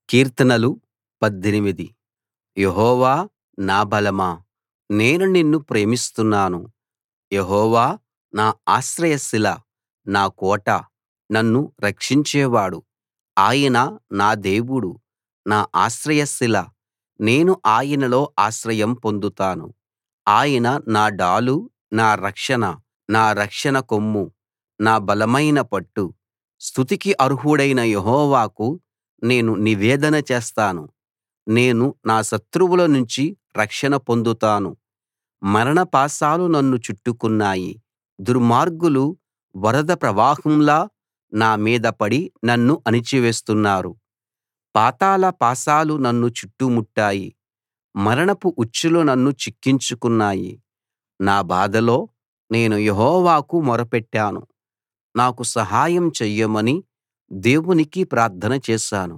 కీర్తనలు 18 యెహోవా నా బలమా నేను నిన్ను ప్రేమిస్తున్నాను యెహోవా నా ఆశ్రయశిల నా కోట నన్ను రక్షించేవాడు ఆయన నా దేవుడు నా ఆశ్రయశిల నేను ఆయనలో ఆశ్రయం పొందుతాను ఆయన నా డాలు నా రక్షణ నా రక్షణ కొమ్ము నా బలమైన పట్టు స్తుతికి అర్హుడైన యెహోవాకు నేను నివేదన చేస్తాను నేను నా శత్రువుల నుంచి రక్షణ పొందుతాను మరణ పాశాలు నన్ను చుట్టుకున్నాయి దుర్మార్గులు వరద ప్రవాహంలా నా మీద పడి నన్ను అణిచివేస్తున్నారు పాతాళ పాశాలు నన్ను చుట్టుముట్టాయి మరణపు ఉచ్చులు నన్ను చిక్కించుకున్నాయి నా బాధలో నేను యెహోవాకు మొరపెట్టాను నాకు సహాయం చెయ్యమని దేవునికి ప్రార్థన చేశాను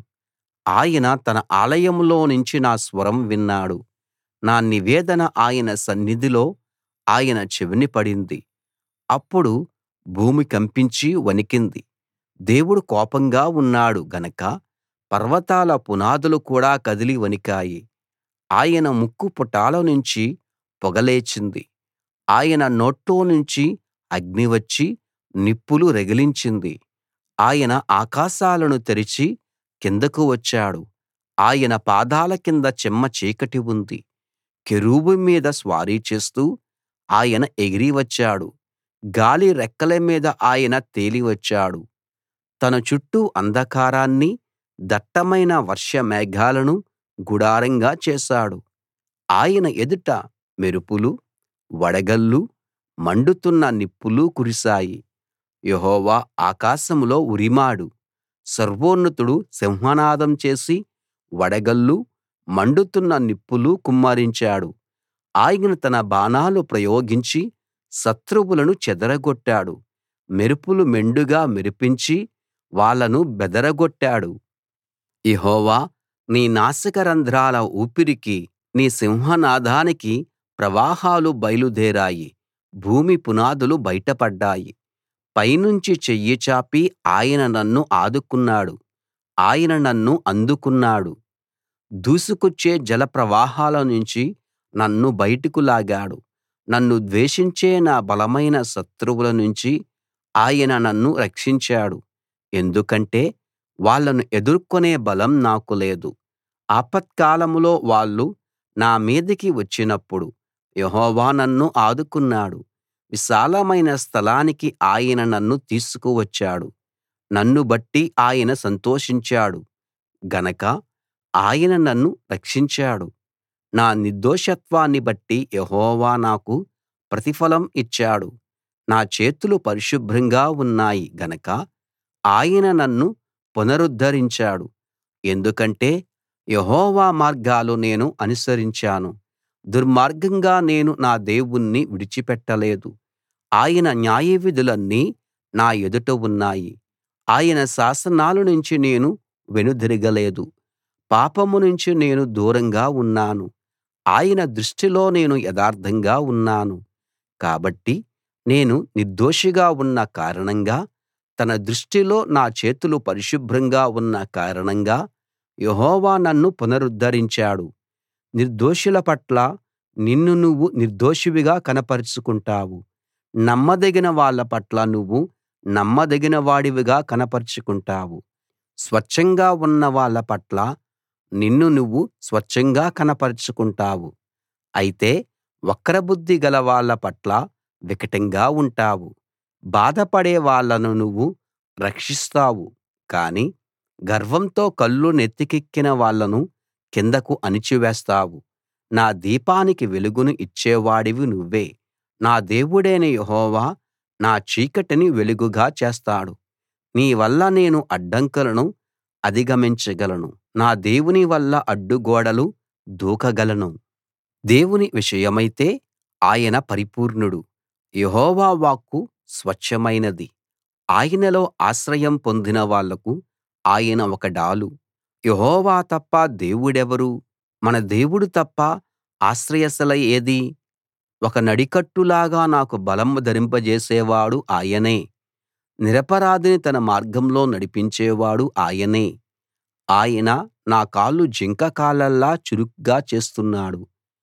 ఆయన తన ఆలయంలో నుంచి నా స్వరం విన్నాడు నా నివేదన ఆయన సన్నిధిలో ఆయన చెవిన పడింది అప్పుడు భూమి కంపించి వణికింది దేవుడు కోపంగా ఉన్నాడు గనక పర్వతాల పునాదులు కూడా కదిలి వణికాయి ఆయన ముక్కుపుటాల నుంచి పొగ లేచింది ఆయన నోట్లోనుంచి అగ్ని వచ్చి నిప్పులు రగిలించింది ఆయన ఆకాశాలను తెరిచి కిందకు వచ్చాడు ఆయన పాదాల కింద చిమ్మ చీకటి ఉంది కెరూబు మీద స్వారీ చేస్తూ ఆయన ఎగిరి వచ్చాడు గాలి రెక్కల మీద ఆయన తేలి వచ్చాడు తన చుట్టూ అంధకారాన్ని దట్టమైన వర్షమేఘాలను గుడారంగా చేశాడు ఆయన ఎదుట మెరుపులు వడగళ్ళు మండుతున్న నిప్పులు కురిశాయి యెహోవా ఆకాశంలో ఉరిమాడు సర్వోన్నతుడు సింహనాదం చేసి వడగళ్ళు మండుతున్న నిప్పులు కుమ్మరించాడు ఆయన తన బాణాలు ప్రయోగించి శత్రువులను చెదరగొట్టాడు మెరుపులు మెండుగా మెరిపించి వాళ్ళను బెదరగొట్టాడు యెహోవా నీ నాసికారంధ్రాల ఊపిరికి నీ సింహనాదానికి ప్రవాహాలు బయలుదేరాయి భూమి పునాదులు బయటపడ్డాయి పైనుంచి చెయ్యి చాపి ఆయన నన్ను ఆదుకున్నాడు ఆయన నన్ను అందుకున్నాడు దూసుకొచ్చే జలప్రవాహాల నుంచి నన్ను బయటకు లాగాడు నన్ను ద్వేషించే నా బలమైన శత్రువుల నుంచి ఆయన నన్ను రక్షించాడు ఎందుకంటే వాళ్ళను ఎదుర్కొనే బలం నాకు లేదు ఆపత్కాలంలో వాళ్ళు నా మీదికి వచ్చినప్పుడు యెహోవా నన్ను ఆదుకున్నాడు విశాలమైన స్థలానికి ఆయన నన్ను తీసుకువచ్చాడు నన్ను బట్టి ఆయన సంతోషించాడు గనక ఆయన నన్ను రక్షించాడు నా నిర్దోషత్వాన్ని బట్టి యెహోవా నాకు ప్రతిఫలం ఇచ్చాడు నా చేతులు పరిశుభ్రంగా ఉన్నాయి గనక ఆయన నన్ను పునరుద్ధరించాడు ఎందుకంటే యెహోవా మార్గాలు నేను అనుసరించాను దుర్మార్గంగా నేను నా దేవుణ్ణి విడిచిపెట్టలేదు ఆయన న్యాయవిధులన్నీ నా ఎదుట ఉన్నాయి ఆయన శాసనాల నుంచి నేను వెనుదిరగలేదు పాపం నుంచి నేను దూరంగా ఉన్నాను ఆయన దృష్టిలో నేను యథార్థంగా ఉన్నాను కాబట్టి నేను నిర్దోషిగా ఉన్న కారణంగా తన దృష్టిలో నా చేతులు పరిశుభ్రంగా ఉన్న కారణంగా యెహోవా నన్ను పునరుద్ధరించాడు నిర్దోషుల పట్ల నిన్ను నువ్వు నిర్దోషివిగా కనపరుచుకుంటావు నమ్మదగిన వాళ్ళ పట్ల నువ్వు నమ్మదగిన వాడివిగా కనపరుచుకుంటావు స్వచ్ఛంగా ఉన్న వాళ్ళ పట్ల నిన్ను నువ్వు స్వచ్ఛంగా కనపరుచుకుంటావు అయితే వక్రబుద్ధి గల వాళ్ళ పట్ల వికటంగా ఉంటావు బాధపడే వాళ్ళను నువ్వు రక్షిస్తావు కానీ గర్వంతో కళ్ళు నెత్తికెక్కిన వాళ్ళను కిందకు అణిచివేస్తావు నా దీపానికి వెలుగును ఇచ్చేవాడివి నువ్వే నా దేవుడైన యెహోవా నా చీకటిని వెలుగుగా చేస్తాడు నీ వల్ల నేను అడ్డంకులను అధిగమించగలను నా దేవుని వల్ల అడ్డుగోడలు దూకగలను దేవుని విషయమైతే ఆయన పరిపూర్ణుడు యెహోవా వాక్కు స్వచ్ఛమైనది ఆయనలో ఆశ్రయం పొందిన వాళ్లకు ఆయన ఒక డాలు యెహోవా తప్ప దేవుడెవరు మన దేవుడు తప్ప ఆశ్రయశిల ఏది ఒక నడికట్టులాగా నాకు బలం ధరింపజేసేవాడు ఆయనే నిరపరాధిని తన మార్గంలో నడిపించేవాడు ఆయనే ఆయన నా కాళ్ళు జింక కాళ్లలా చురుగ్గా చేస్తున్నాడు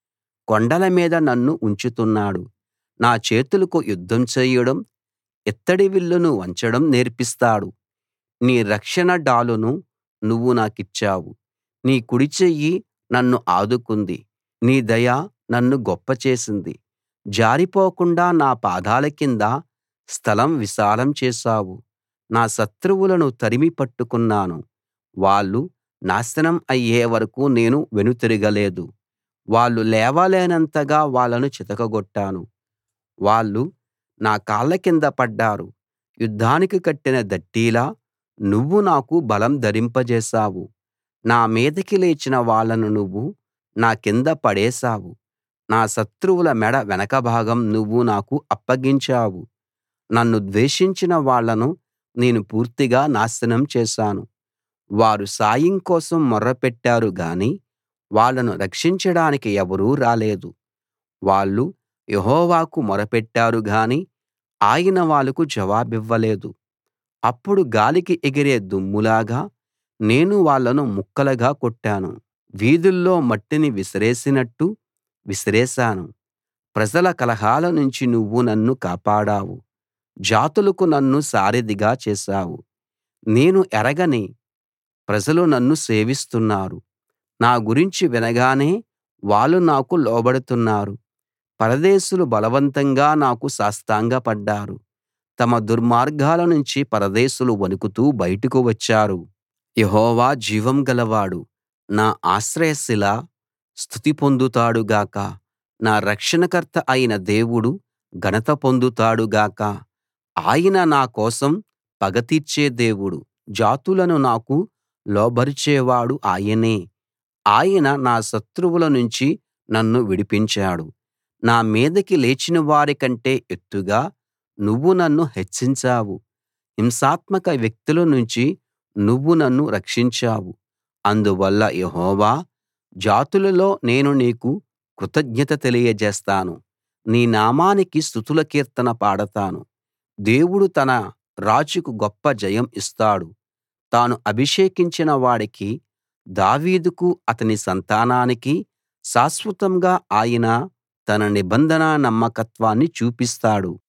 కొండల మీద నన్ను ఉంచుతున్నాడు నా చేతులకు యుద్ధం చేయడం ఇత్తడి విల్లును వంచడం నేర్పిస్తాడు నీ రక్షణ డాలును నువ్వు నాకిచ్చావు నీ కుడిచెయ్యి నన్ను ఆదుకుంది నీ దయ నన్ను గొప్ప చేసింది జారిపోకుండా నా పాదాల కింద స్థలం విశాలం చేశావు నా శత్రువులను తరిమి పట్టుకున్నాను వాళ్ళు నాశనం అయ్యే వరకూ నేను వెనుతిరగలేదు వాళ్ళు లేవలేనంతగా వాళ్ళను చితకగొట్టాను వాళ్ళు నా కాళ్ళ కింద పడ్డారు యుద్ధానికి కట్టిన దట్టీలా నువ్వు నాకు బలం ధరింపజేశావు నా మీదకి లేచిన వాళ్ళను నువ్వు నా కింద పడేశావు నా శత్రువుల మెడ వెనక భాగం నువ్వు నాకు అప్పగించావు నన్ను ద్వేషించిన వాళ్ళను నేను పూర్తిగా నాశనం చేశాను వారు సాయం కోసం మొర్రపెట్టారు గాని వాళ్ళను రక్షించడానికి ఎవరూ రాలేదు వాళ్ళు యెహోవాకు మొరపెట్టారు గాని ఆయన వాళ్ళకు జవాబివ్వలేదు అప్పుడు గాలికి ఎగిరే దుమ్ములాగా నేను వాళ్ళను ముక్కలుగా కొట్టాను వీధుల్లో మట్టిని విసిరేసినట్టు విసిరేశాను ప్రజల కలహాల నుంచి నువ్వు నన్ను కాపాడావు జాతులకు నన్ను సారథిగా చేశావు నేను ఎరగని ప్రజలు నన్ను సేవిస్తున్నారు నా గురించి వినగానే వాళ్ళు నాకు లోబడుతున్నారు పరదేశులు బలవంతంగా నాకు సాష్టాంగపడ్డారు తమ దుర్మార్గాల నుంచి పరదేశులు వణుకుతూ బయటకు వచ్చారు యెహోవా జీవం గలవాడు నా ఆశ్రయశిల స్తుతి పొందుతాడు గాక నా రక్షణకర్త అయిన దేవుడు ఘనత పొందుతాడు గాక ఆయన నా కోసం పగ తీర్చే దేవుడు జాతులను నాకు లోబరిచేవాడు ఆయనే ఆయన నా శత్రువుల నుంచి నన్ను విడిపించాడు నా మీదకి లేచిన వారి కంటే ఎత్తుగా నువ్వు నన్ను హెచ్చించావు హింసాత్మక వ్యక్తుల నుంచి నువ్వు నన్ను రక్షించావు అందువల్ల యెహోవా జాతులలో నేను నీకు కృతజ్ఞత తెలియజేస్తాను నీ నామానికి స్తుతుల కీర్తన పాడతాను దేవుడు తన రాజుకు గొప్ప జయం ఇస్తాడు తాను అభిషేకించిన వాడికి దావీదుకు అతని సంతానానికి శాశ్వతంగా ఆయన తన నిబంధన నమ్మకత్వాన్ని చూపిస్తాడు